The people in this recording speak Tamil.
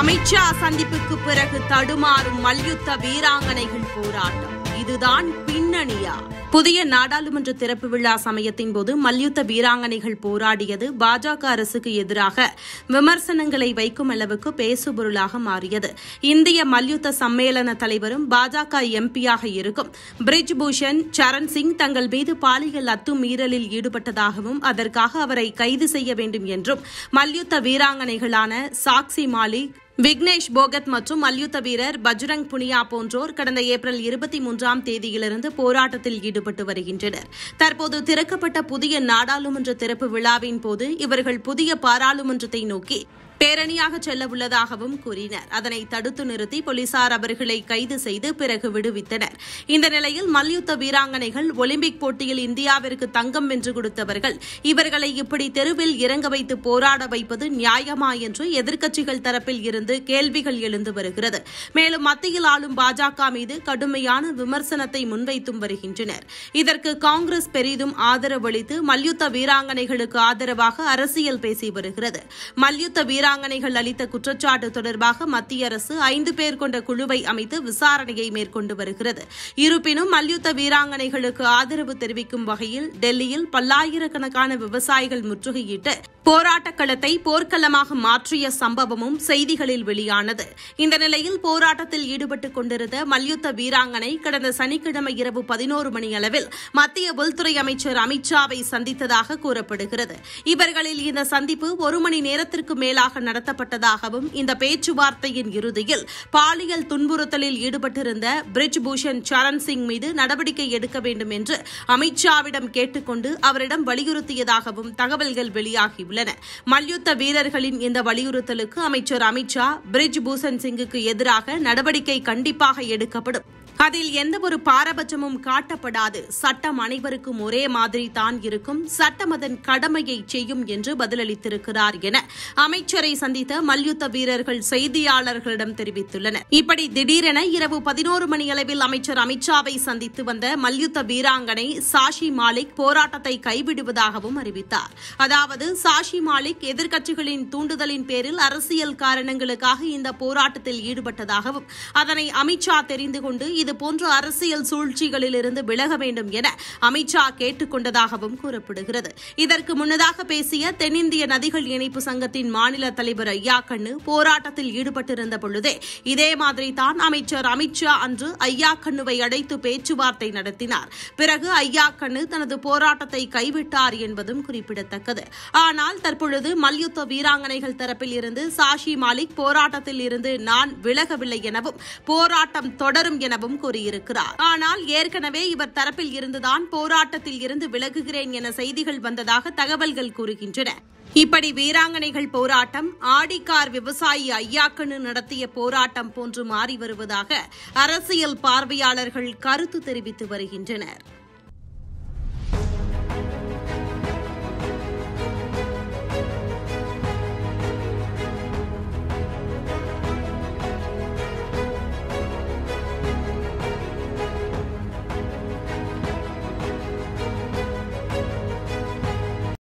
அமித்ஷா சந்திப்புக்கு பிறகு தடுமாறும் மல்யுத்த வீராங்கனைகள் போராட்டம் இதுதான் பின்னணியா புதிய நாடாளுமன்ற திறப்பு விழா சமயத்தின் போது மல்யுத்த வீராங்கனைகள் போராடியது பாஜக அரசுக்கு எதிராக விமர்சனங்களை வைக்கும் அளவுக்கு பேசுபொருளாக மாறியது இந்திய மல்யுத்த சம்மேளன தலைவரும் பாஜக எம்பியாக இருக்கும் பிரிஜ் பூஷன் சரண் சிங் தங்கள் மீது பாலியல் அத்துமீறலில் ஈடுபட்டதாகவும் அதற்காக அவரை கைது செய்ய வேண்டும் என்றும் மல்யுத்த வீராங்கனைகளான சாக்சி மாலிக் விக்னேஷ் போகத் மற்றும் மல்யுத்த வீரர் பஜ்ரங் புனியா போன்றோர் கடந்த ஏப்ரல் இருபத்தி மூன்றாம் தேதியிலிருந்து போராட்டத்தில் ஈடுபட்டு வருகின்றனர் தற்போது திறக்கப்பட்ட புதிய நாடாளுமன்ற திறப்பு விழாவின் போது இவர்கள் புதிய பாராளுமன்றத்தை நோக்கி பேரணியாக செல்ல உள்ளதாகவும் கூறினர் அதனை தடுத்து நிறுத்தி போலீசார் அவர்களை கைது செய்து பிறகு விடுவித்தனர் இந்த நிலையில் மல்யுத்த வீராங்கனைகள் ஒலிம்பிக் போட்டியில் இந்தியாவிற்கு தங்கம் வென்று கொடுத்தவர்கள் இவர்களை இப்படி தெருவில் இறங்க வைத்து போராட வைப்பது நியாயமா என்று எதிர்க்கட்சிகள் தரப்பில் இருந்து கேள்விகள் எழுந்து வருகிறது மேலும் மத்தியில் ஆளும் பாஜக மீது கடுமையான விமர்சனத்தை முன்வைத்தும் வருகின்றனர் இதற்கு காங்கிரஸ் பெரிதும் ஆதரவளித்து மல்யுத்த வீராங்கனைகளுக்கு ஆதரவாக அரசியல் பேசி வருகிறது மல்யுத்த வீராங்கனைகள் அளித்த குற்றச்சாட்டு தொடர்பாக மத்திய அரசு ஐந்து பேர் கொண்ட குழுவை அமைத்து விசாரணையை மேற்கொண்டு வருகிறது இருப்பினும் மல்யுத்த வீராங்கனைகளுக்கு ஆதரவு தெரிவிக்கும் வகையில் டெல்லியில் பல்லாயிரக்கணக்கான விவசாயிகள் முற்றுகையிட்டு போராட்டக் களத்தை போர்க்களமாக மாற்றிய சம்பவமும் செய்திகளில் வெளியானது இந்த நிலையில் போராட்டத்தில் ஈடுபட்டுக் கொண்டிருந்த மல்யுத்த வீராங்கனை கடந்த சனிக்கிழமை இரவு பதினோரு மணி அளவில் மத்திய உள்துறை அமைச்சர் அமித்ஷாவை சந்தித்ததாக கூறப்படுகிறது இவர்களில் இந்த சந்திப்பு ஒரு மணி நேரத்திற்கு மேலாக நடத்தப்பட்டதாகவும் இந்த பேச்சுவார்த்தையின் இறுதியில் பாலியல் துன்புறுத்தலில் ஈடுபட்டிருந்த பிரிஜ் பூஷன் சரண் சிங் மீது நடவடிக்கை எடுக்க வேண்டும் என்று அமித்ஷாவிடம் கேட்டுக்கொண்டு அவரிடம் வலியுறுத்தியதாகவும் தகவல்கள் வெளியாகியுள்ளன மல்யுத்த வீரர்களின் இந்த வலியுறுத்தலுக்கு அமைச்சர் அமித்ஷா பிரிஜ் பூஷன் சிங்குக்கு எதிராக நடவடிக்கை கண்டிப்பாக எடுக்கப்படும் அதில் எந்தவொரு பாரபட்சமும் காட்டப்படாது சட்டம் அனைவருக்கும் ஒரே மாதிரி தான் இருக்கும் சட்டம் அதன் கடமையை செய்யும் என்று பதிலளித்திருக்கிறார் என அமைச்சரை சந்தித்த மல்யுத்த வீரர்கள் செய்தியாளர்களிடம் தெரிவித்துள்ளனர் இப்படி திடீரென இரவு பதினோரு மணி அளவில் அமைச்சர் அமித்ஷாவை சந்தித்து வந்த மல்யுத்த வீராங்கனை சாஷி மாலிக் போராட்டத்தை கைவிடுவதாகவும் அறிவித்தார் அதாவது சாஷி மாலிக் எதிர்க்கட்சிகளின் தூண்டுதலின் பேரில் அரசியல் காரணங்களுக்காக இந்த போராட்டத்தில் ஈடுபட்டதாகவும் அதனை அமித்ஷா தெரிந்து கொண்டு இதுபோன்ற அரசியல் சூழ்ச்சிகளிலிருந்து விலக வேண்டும் என அமித்ஷா கேட்டுக் கொண்டதாகவும் கூறப்படுகிறது இதற்கு முன்னதாக பேசிய தென்னிந்திய நதிகள் இணைப்பு சங்கத்தின் மாநில தலைவர் ஐயா கண்ணு போராட்டத்தில் ஈடுபட்டிருந்த பொழுதே இதே மாதிரி தான் அமைச்சர் அமித்ஷா அன்று ஐயா கண்ணுவை அழைத்து பேச்சுவார்த்தை நடத்தினார் பிறகு ஐயா கண்ணு தனது போராட்டத்தை கைவிட்டார் என்பதும் குறிப்பிடத்தக்கது ஆனால் தற்பொழுது மல்யுத்த வீராங்கனைகள் தரப்பில் இருந்து சாஷி மாலிக் போராட்டத்தில் இருந்து நான் விலகவில்லை எனவும் போராட்டம் தொடரும் எனவும் கூறியிருக்கிறார் ஆனால் ஏற்கனவே இவர் தரப்பில் இருந்துதான் போராட்டத்தில் இருந்து விலகுகிறேன் என செய்திகள் வந்ததாக தகவல்கள் கூறுகின்றன இப்படி வீராங்கனைகள் போராட்டம் ஆடிக்கார் விவசாயி ஐயாக்கனு நடத்திய போராட்டம் போன்று மாறி வருவதாக அரசியல் பார்வையாளர்கள் கருத்து தெரிவித்து வருகின்றனர்